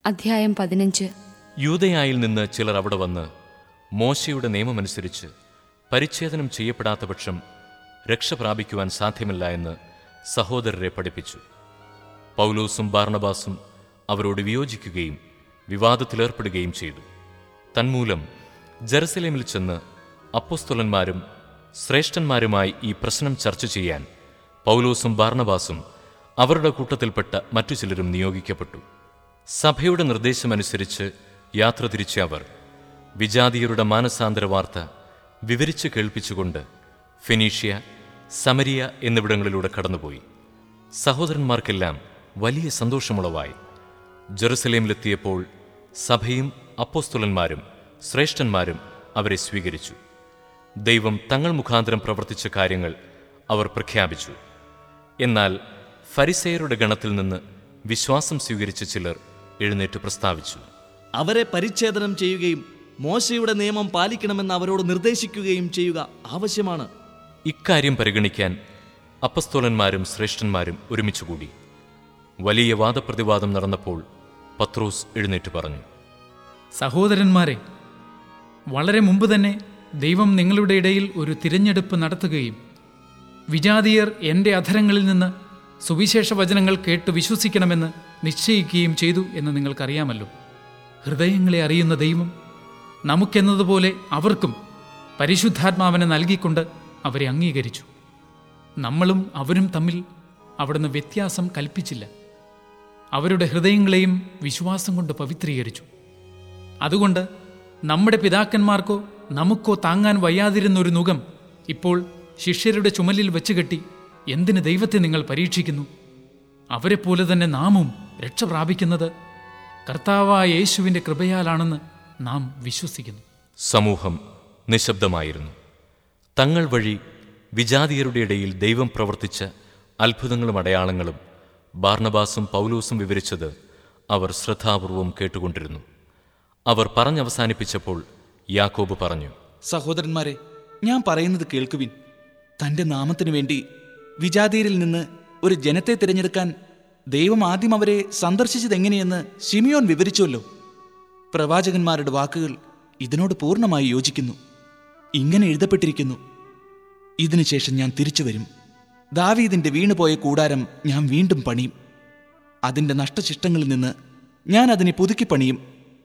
അധ്യായം പതിനഞ്ച് യൂതയായിൽ നിന്ന് ചിലർ അവിടെ വന്ന് മോശയുടെ നിയമമനുസരിച്ച് പരിച്ഛേദനം ചെയ്യപ്പെടാത്ത പക്ഷം രക്ഷ പ്രാപിക്കുവാൻ സാധ്യമല്ല എന്ന് സഹോദരരെ പഠിപ്പിച്ചു പൗലോസും ബാർണബാസും അവരോട് വിയോജിക്കുകയും വിവാദത്തിലേർപ്പെടുകയും ചെയ്തു തന്മൂലം ജെറുസലേമിൽ ചെന്ന് അപ്പോസ്തലന്മാരും ശ്രേഷ്ഠന്മാരുമായി ഈ പ്രശ്നം ചർച്ച ചെയ്യാൻ പൗലോസും ബാർണബാസും അവരുടെ കൂട്ടത്തിൽപ്പെട്ട മറ്റു ചിലരും നിയോഗിക്കപ്പെട്ടു സഭയുടെ നിർദ്ദേശമനുസരിച്ച് യാത്ര തിരിച്ച അവർ വിജാതീയരുടെ മാനസാന്തര വാർത്ത വിവരിച്ചു കേൾപ്പിച്ചുകൊണ്ട് ഫിനീഷ്യ സമരിയ എന്നിവിടങ്ങളിലൂടെ കടന്നുപോയി സഹോദരന്മാർക്കെല്ലാം വലിയ സന്തോഷമുളവായി ജെറുസലേമിലെത്തിയപ്പോൾ സഭയും അപ്പോസ്തുലന്മാരും ശ്രേഷ്ഠന്മാരും അവരെ സ്വീകരിച്ചു ദൈവം തങ്ങൾ മുഖാന്തരം പ്രവർത്തിച്ച കാര്യങ്ങൾ അവർ പ്രഖ്യാപിച്ചു എന്നാൽ ഫരിസേയരുടെ ഗണത്തിൽ നിന്ന് വിശ്വാസം സ്വീകരിച്ച ചിലർ എഴുന്നേറ്റ് പ്രസ്താവിച്ചു അവരെ പരിച്ഛേദനം ചെയ്യുകയും മോശയുടെ നിയമം പാലിക്കണമെന്ന് അവരോട് നിർദ്ദേശിക്കുകയും ചെയ്യുക ആവശ്യമാണ് ഇക്കാര്യം പരിഗണിക്കാൻ അപ്പസ്തോലന്മാരും ശ്രേഷ്ഠന്മാരും ഒരുമിച്ചുകൂടി വലിയ വാദപ്രതിവാദം നടന്നപ്പോൾ പത്രോസ് എഴുന്നേറ്റ് പറഞ്ഞു സഹോദരന്മാരെ വളരെ മുമ്പ് തന്നെ ദൈവം നിങ്ങളുടെ ഇടയിൽ ഒരു തിരഞ്ഞെടുപ്പ് നടത്തുകയും വിജാതീയർ എൻ്റെ അധരങ്ങളിൽ നിന്ന് സുവിശേഷ വചനങ്ങൾ കേട്ട് വിശ്വസിക്കണമെന്ന് നിശ്ചയിക്കുകയും ചെയ്തു എന്ന് നിങ്ങൾക്കറിയാമല്ലോ ഹൃദയങ്ങളെ അറിയുന്ന ദൈവം നമുക്കെന്നതുപോലെ അവർക്കും പരിശുദ്ധാത്മാവിനെ നൽകിക്കൊണ്ട് അവരെ അംഗീകരിച്ചു നമ്മളും അവരും തമ്മിൽ അവിടുന്ന് വ്യത്യാസം കൽപ്പിച്ചില്ല അവരുടെ ഹൃദയങ്ങളെയും വിശ്വാസം കൊണ്ട് പവിത്രീകരിച്ചു അതുകൊണ്ട് നമ്മുടെ പിതാക്കന്മാർക്കോ നമുക്കോ താങ്ങാൻ വയ്യാതിരുന്നൊരു നുകം ഇപ്പോൾ ശിഷ്യരുടെ ചുമലിൽ വെച്ച് കെട്ടി എന്തിന് ദൈവത്തെ നിങ്ങൾ പരീക്ഷിക്കുന്നു അവരെപ്പോലെ തന്നെ നാമും രക്ഷ പ്രാപിക്കുന്നത് കർത്താവായ യേശുവിൻ്റെ കൃപയാലാണെന്ന് നാം വിശ്വസിക്കുന്നു സമൂഹം നിശബ്ദമായിരുന്നു തങ്ങൾ വഴി വിജാതീയരുടെ ഇടയിൽ ദൈവം പ്രവർത്തിച്ച അത്ഭുതങ്ങളും അടയാളങ്ങളും ബാർണബാസും പൗലോസും വിവരിച്ചത് അവർ ശ്രദ്ധാപൂർവം കേട്ടുകൊണ്ടിരുന്നു അവർ പറഞ്ഞവസാനിപ്പിച്ചപ്പോൾ യാക്കോബ് പറഞ്ഞു സഹോദരന്മാരെ ഞാൻ പറയുന്നത് കേൾക്കുവിൻ തന്റെ നാമത്തിനു വേണ്ടി വിജാതീയരിൽ നിന്ന് ഒരു ജനത്തെ തിരഞ്ഞെടുക്കാൻ ദൈവം ആദ്യം അവരെ സന്ദർശിച്ചതെങ്ങനെയെന്ന് ശിമിയോൻ വിവരിച്ചുവല്ലോ പ്രവാചകന്മാരുടെ വാക്കുകൾ ഇതിനോട് പൂർണ്ണമായി യോജിക്കുന്നു ഇങ്ങനെ എഴുതപ്പെട്ടിരിക്കുന്നു ഇതിനുശേഷം ഞാൻ തിരിച്ചു വരും ദാവീദിന്റെ വീണുപോയ കൂടാരം ഞാൻ വീണ്ടും പണിയും അതിന്റെ നഷ്ടശിഷ്ടങ്ങളിൽ നിന്ന് ഞാൻ അതിനെ പുതുക്കി പണിയും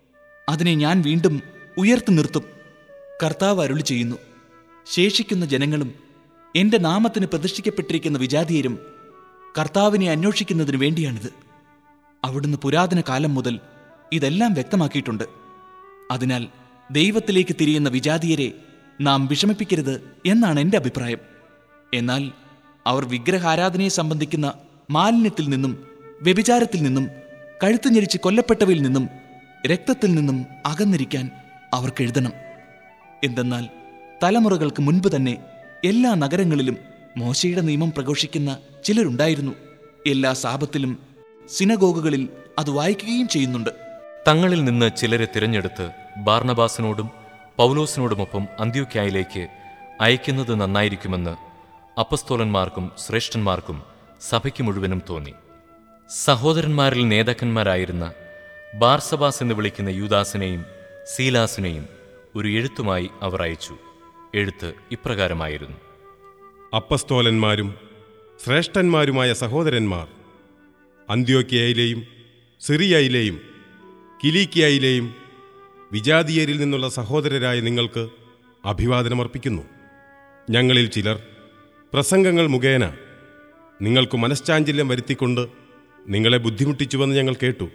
അതിനെ ഞാൻ വീണ്ടും ഉയർത്തു നിർത്തും കർത്താവ് അരുളി ചെയ്യുന്നു ശേഷിക്കുന്ന ജനങ്ങളും എന്റെ നാമത്തിന് പ്രതിഷ്ഠിക്കപ്പെട്ടിരിക്കുന്ന വിജാതീയരും കർത്താവിനെ അന്വേഷിക്കുന്നതിന് വേണ്ടിയാണിത് അവിടുന്ന് പുരാതന കാലം മുതൽ ഇതെല്ലാം വ്യക്തമാക്കിയിട്ടുണ്ട് അതിനാൽ ദൈവത്തിലേക്ക് തിരിയുന്ന വിജാതീയരെ നാം വിഷമിപ്പിക്കരുത് എന്നാണ് എൻ്റെ അഭിപ്രായം എന്നാൽ അവർ വിഗ്രഹാരാധനയെ സംബന്ധിക്കുന്ന മാലിന്യത്തിൽ നിന്നും വ്യഭിചാരത്തിൽ നിന്നും കഴുത്തു ഞെരിച്ച് കൊല്ലപ്പെട്ടവയിൽ നിന്നും രക്തത്തിൽ നിന്നും അകന്നിരിക്കാൻ അവർക്ക് എഴുതണം എന്തെന്നാൽ തലമുറകൾക്ക് മുൻപ് തന്നെ എല്ലാ നഗരങ്ങളിലും മോശയുടെ നിയമം പ്രഘോഷിക്കുന്ന ചിലരുണ്ടായിരുന്നു എല്ലാ സാപത്തിലും സിനഗോഗുകളിൽ അത് വായിക്കുകയും ചെയ്യുന്നുണ്ട് തങ്ങളിൽ നിന്ന് ചിലരെ തിരഞ്ഞെടുത്ത് ബാർണബാസിനോടും പൗലോസിനോടുമൊപ്പം അന്ത്യോക്യായിലേക്ക് അയക്കുന്നത് നന്നായിരിക്കുമെന്ന് അപ്പസ്തോലന്മാർക്കും ശ്രേഷ്ഠന്മാർക്കും സഭയ്ക്ക് മുഴുവനും തോന്നി സഹോദരന്മാരിൽ നേതാക്കന്മാരായിരുന്ന ബാർസബാസ് എന്ന് വിളിക്കുന്ന യൂദാസിനെയും സീലാസിനെയും ഒരു എഴുത്തുമായി അവർ അയച്ചു എഴുത്ത് ഇപ്രകാരമായിരുന്നു അപ്പസ്തോലന്മാരും ശ്രേഷ്ഠന്മാരുമായ സഹോദരന്മാർ അന്ത്യോക്യയിലെയും സിറിയയിലെയും കിലീക്കിയയിലെയും വിജാതീയരിൽ നിന്നുള്ള സഹോദരരായ നിങ്ങൾക്ക് അഭിവാദനമർപ്പിക്കുന്നു ഞങ്ങളിൽ ചിലർ പ്രസംഗങ്ങൾ മുഖേന നിങ്ങൾക്ക് മനഃശാഞ്ചല്യം വരുത്തിക്കൊണ്ട് നിങ്ങളെ ബുദ്ധിമുട്ടിച്ചുവെന്ന് ഞങ്ങൾ കേട്ടു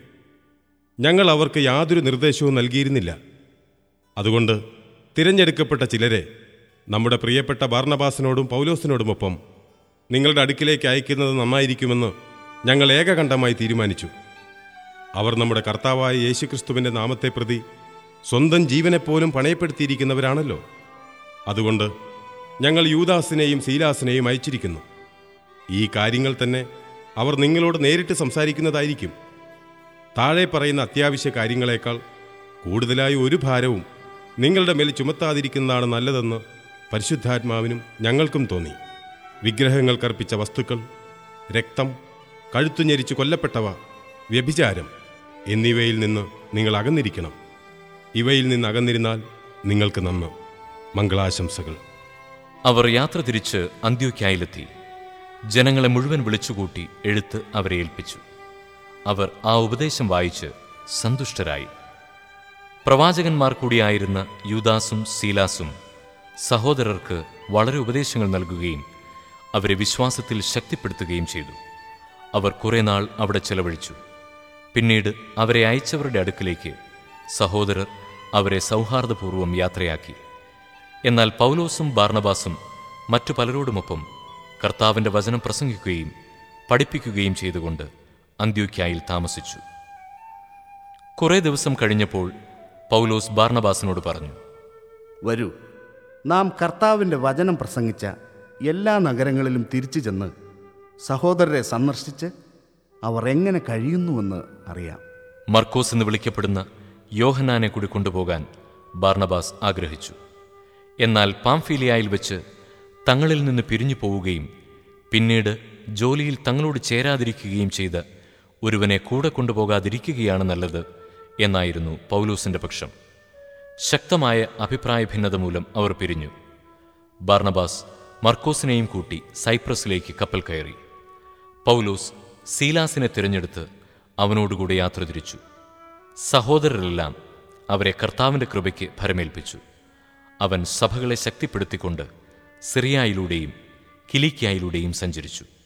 ഞങ്ങൾ അവർക്ക് യാതൊരു നിർദ്ദേശവും നൽകിയിരുന്നില്ല അതുകൊണ്ട് തിരഞ്ഞെടുക്കപ്പെട്ട ചിലരെ നമ്മുടെ പ്രിയപ്പെട്ട ബാർണബാസിനോടും പൗലോസിനോടുമൊപ്പം നിങ്ങളുടെ അടുക്കിലേക്ക് അയക്കുന്നത് നന്നായിരിക്കുമെന്ന് ഞങ്ങൾ ഏകകണ്ഠമായി തീരുമാനിച്ചു അവർ നമ്മുടെ കർത്താവായ യേശുക്രിസ്തുവിൻ്റെ നാമത്തെ പ്രതി സ്വന്തം ജീവനെപ്പോലും പണയപ്പെടുത്തിയിരിക്കുന്നവരാണല്ലോ അതുകൊണ്ട് ഞങ്ങൾ യൂദാസിനെയും സീലാസിനെയും അയച്ചിരിക്കുന്നു ഈ കാര്യങ്ങൾ തന്നെ അവർ നിങ്ങളോട് നേരിട്ട് സംസാരിക്കുന്നതായിരിക്കും താഴെ പറയുന്ന അത്യാവശ്യ കാര്യങ്ങളെക്കാൾ കൂടുതലായി ഒരു ഭാരവും നിങ്ങളുടെ മേൽ ചുമത്താതിരിക്കുന്നതാണ് നല്ലതെന്ന് പരിശുദ്ധാത്മാവിനും ഞങ്ങൾക്കും തോന്നി വിഗ്രഹങ്ങൾക്കർപ്പിച്ച വസ്തുക്കൾ രക്തം കഴുത്തുഞെരിച്ച് കൊല്ലപ്പെട്ടവ വ്യഭിചാരം എന്നിവയിൽ നിന്ന് നിങ്ങൾ അകന്നിരിക്കണം ഇവയിൽ നിന്ന് അകന്നിരുന്നാൽ നിങ്ങൾക്ക് നന്ന് മംഗളാശംസകൾ അവർ യാത്ര തിരിച്ച് അന്ത്യോക്യായിലെത്തി ജനങ്ങളെ മുഴുവൻ വിളിച്ചുകൂട്ടി എഴുത്ത് അവരെ ഏൽപ്പിച്ചു അവർ ആ ഉപദേശം വായിച്ച് സന്തുഷ്ടരായി പ്രവാചകന്മാർ കൂടിയായിരുന്ന യൂദാസും സീലാസും സഹോദരർക്ക് വളരെ ഉപദേശങ്ങൾ നൽകുകയും അവരെ വിശ്വാസത്തിൽ ശക്തിപ്പെടുത്തുകയും ചെയ്തു അവർ കുറെ നാൾ അവിടെ ചെലവഴിച്ചു പിന്നീട് അവരെ അയച്ചവരുടെ അടുക്കിലേക്ക് സഹോദരർ അവരെ സൗഹാർദ്ദപൂർവ്വം യാത്രയാക്കി എന്നാൽ പൗലോസും ബാർണബാസും മറ്റു പലരോടുമൊപ്പം കർത്താവിന്റെ വചനം പ്രസംഗിക്കുകയും പഠിപ്പിക്കുകയും ചെയ്തുകൊണ്ട് അന്ത്യോക്യായിൽ താമസിച്ചു കുറേ ദിവസം കഴിഞ്ഞപ്പോൾ പൗലോസ് ബാർണബാസിനോട് പറഞ്ഞു വരൂ നാം കർത്താവിൻ്റെ വചനം പ്രസംഗിച്ച എല്ലാ നഗരങ്ങളിലും തിരിച്ചു ചെന്ന് സഹോദരരെ സന്ദർശിച്ച് അവർ എങ്ങനെ കഴിയുന്നുവെന്ന് അറിയാം മർക്കോസ് എന്ന് വിളിക്കപ്പെടുന്ന യോഹനാനെ കൂടി കൊണ്ടുപോകാൻ ബാർണബാസ് ആഗ്രഹിച്ചു എന്നാൽ പാംഫീലിയായിൽ വെച്ച് തങ്ങളിൽ നിന്ന് പിരിഞ്ഞു പോവുകയും പിന്നീട് ജോലിയിൽ തങ്ങളോട് ചേരാതിരിക്കുകയും ചെയ്ത ഒരുവനെ കൂടെ കൊണ്ടുപോകാതിരിക്കുകയാണ് നല്ലത് എന്നായിരുന്നു പൗലൂസിന്റെ പക്ഷം ശക്തമായ അഭിപ്രായ ഭിന്നത മൂലം അവർ പിരിഞ്ഞു ബാർണബാസ് മർക്കോസിനെയും കൂട്ടി സൈപ്രസിലേക്ക് കപ്പൽ കയറി പൗലോസ് സീലാസിനെ തിരഞ്ഞെടുത്ത് അവനോടുകൂടെ യാത്ര തിരിച്ചു സഹോദരരെല്ലാം അവരെ കർത്താവിന്റെ കൃപയ്ക്ക് ഭരമേൽപ്പിച്ചു അവൻ സഭകളെ ശക്തിപ്പെടുത്തിക്കൊണ്ട് സിറിയായിലൂടെയും കിലിക്കായിലൂടെയും സഞ്ചരിച്ചു